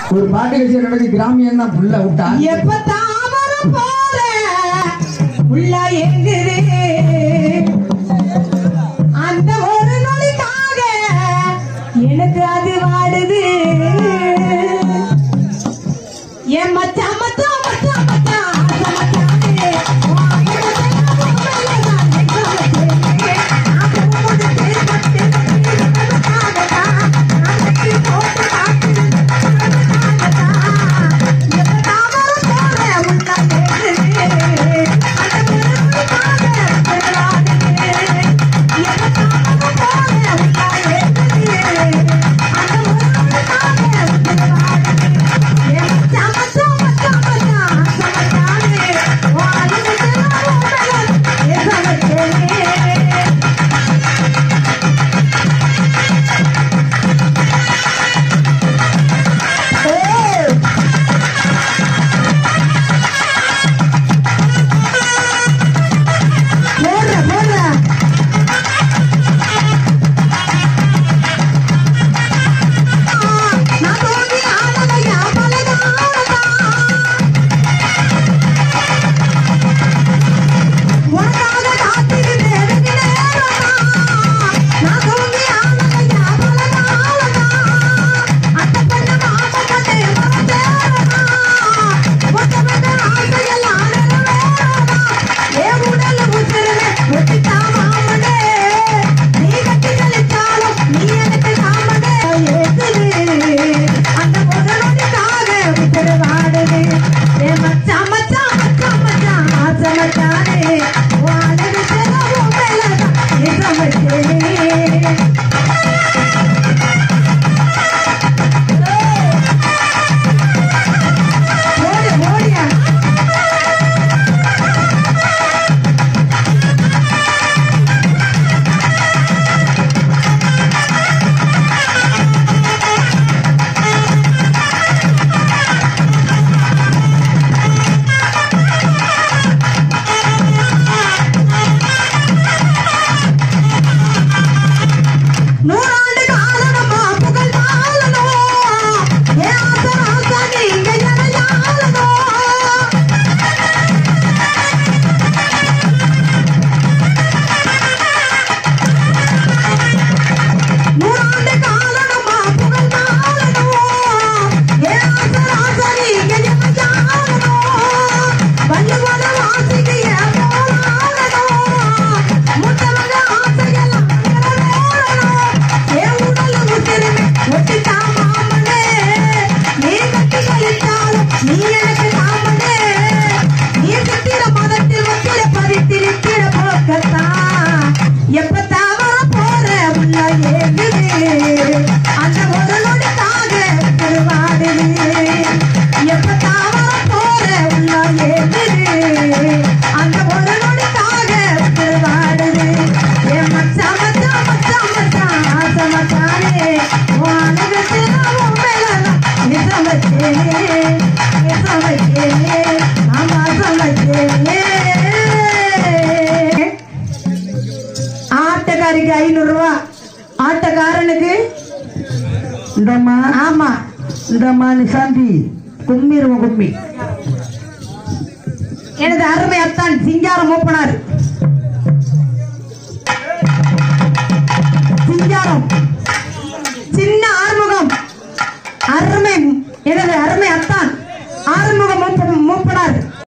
ஒரு பாட்டு கட்சி நடக்குது கிராமியம் தான் புள்ள விட்டா எப்ப தாமரம் போற உள்ள எங்குது அந்த ஒரு நொடிக்காக எனக்கு அது வாடுது என் மச்சான் மச்சான் மச்சான் மச்சான் ஆசை மச்சானே. உன் அழகு உண்மையிலே நான் நெஞ்சமச்சேனே. ஆசை உமது தேர்பட்டு நெஞ்சமக்காகத்தான். நான் கட்டி போட்டு காத்து எப்ப தாமரம் போற உள்ள எங்குது அந்த ஒரு நொடிக்காக பெறாதே எப்ப தாமரம் போற உள்ள எங்குது அந்த ஒரு நொடிக்காக பெறாதே போடுற போடுற நான் தோண்டி ஆனதையா பலகாலதா உனக்காக காத்திருந்தேன் வெகு நேரமா. நான் தோண்டி ஆனதையா பலகாலதா. அத்தை பொண்ணு மாமா பொண்ணு மறந்தேறமா. ஒத்த வந்த ஆசையெல்லாம் நிறைவேறமா. என் உடல் உசிருமே ஒட்டிட்டா மாமனே. நீ கட்டி கழிச்சாலும் நீ எனக்கு காமனே. ஏத்துது. அந்த முதலொடிக்காக உசுரு வாடுது. ஏ மச்சான், மச்சான், மச்சான், மச்சான், ஆசை மச்சானே. உன் அழகு சிலவும் மேலதான் நிஜம் வச்சேனே. ஓடு, ஓடியா. நூறாண்டு காலம் நம்ம புகழ் வாழணும். என் ஆசை, ஆசை நீங்க எனையாளணும். நூறாண்டு காலம் நம்ம புகழ் வாழணும். என் ஆசை, ஆசை நீங்க எனையாளணும். வள்ளுவன வாசிக்கு என் போராடணும். முத்தவங்க ஆசையெல்லாம் நிறைவேறணும். என் உடல் உசிருமே ஒட்டிட்டா மாமனே. நீ கட்டி கழித்தாலும் நீ எனக்கு காமனே. நீ சித்திர மதத்தில் வச்சிர பறித்திருக்கிற போக்கத்தான். எப்பத்தான் வரப் போற உள்ள ஏங்குது. அந்த ஒரு நொடிக்காக திருவாடுது. எப்பத்தான் வரப் போற உள்ள ஏங்குது. அந்த ஒரு நொடிக்காக திருவாடுது. என் மச்சான், மச்சான், மச்சான், மச்சான், ஆசை மச்சானே. உன் அழகு சிலவும் மேலதான் நிஜம் வச்சேனே. நிஜம் வச்சேனே. ஆமா, சமைச்சேனே. ஆட்டக்காரிக்கு ஐநூறு ரூபா ஆட்டக்காரனுக்கு இந்தம்மா ஆமா இந்தம்மா நிசாந்தி கும்மிருவ கும்மி எனது அருமை அத்தான் சிங்காரம் மூப்பனார் சிங்காரம் சின்ன ஆறுமுகம் அருமை எனது அருமை அத்தான்